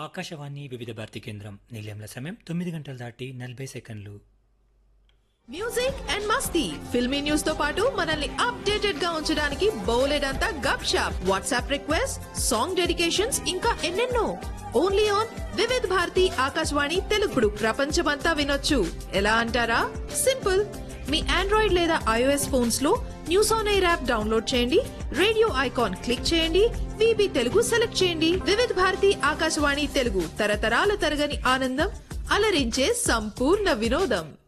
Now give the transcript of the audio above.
ఆకాశవాణి వివిధ భారతి కేంద్రం నిలయంల సమయం తొమ్మిది గంటలు దాటి నలభై సెకండ్లు మ్యూజిక్ అండ్ మస్తీ ఫిల్మీ న్యూస్ తో పాటు మనల్ని అప్డేటెడ్ గా ఉంచడానికి బోలెడంతా gupshup WhatsApp request song dedications ఇంకా ఎన్నెన్నో ఓన్లీ ఆన్ వివిధ్ భారతి ఆకాశవాణి తెలుగుడు ప్రపంచమంతా వినొచ్చు ఎలా అంటారా సింపుల్ మీ ఆండ్రాయిడ్ లేదా ఐఓఎస్ ఫోన్స్ లో news on air app download చేయండి రేడియో ఐకాన్ క్లిక్ చేయండి విబి తెలుగు సెలెక్ట్ చేయండి వివిధ్ భారతి ఆకాశవాణి తెలుగు తరతరాల తరగని ఆనందం అలరించే సంపూర్ణ వినోదం